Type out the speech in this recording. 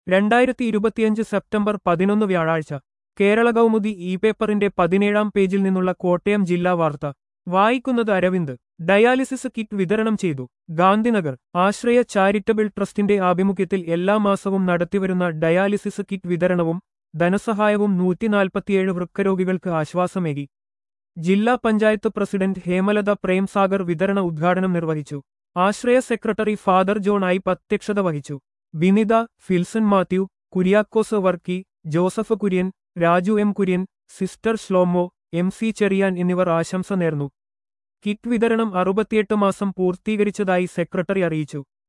രണ്ടായിരത്തി ഇരുപത്തിയഞ്ച് സെപ്റ്റംബർ പതിനൊന്ന് വ്യാഴാഴ്ച കേരള കൗമുദി ഇ പേപ്പറിന്റെ പതിനേഴാം പേജിൽ നിന്നുള്ള കോട്ടയം ജില്ലാ വാർത്ത വായിക്കുന്നത് അരവിന്ദ് ഡയാലിസിസ് കിറ്റ് വിതരണം ചെയ്തു ഗാന്ധിനഗർ ആശ്രയ ചാരിറ്റബിൾ ട്രസ്റ്റിന്റെ ആഭിമുഖ്യത്തിൽ എല്ലാ മാസവും നടത്തിവരുന്ന ഡയാലിസിസ് കിറ്റ് വിതരണവും ധനസഹായവും നൂറ്റിനാൽപ്പത്തിയേഴ് വൃക്കരോഗികൾക്ക് ആശ്വാസമേകി ജില്ലാ പഞ്ചായത്ത് പ്രസിഡന്റ് ഹേമലത പ്രേംസാഗർ വിതരണ ഉദ്ഘാടനം നിർവഹിച്ചു Ashraya secretary father John I അധ്യക്ഷത വഹിച്ചു Binitha Filson Mathew Kuriakose Varkey Joseph Kurian Raju M Kurian sister Shlomo M C Cherian എന്നിവർ ആശംസ നേർന്നു കിറ്റ് വിതരണം അറുപത്തിയെട്ട് മാസം പൂർത്തീകരിച്ചതായി സെക്രട്ടറി അറിയിച്ചു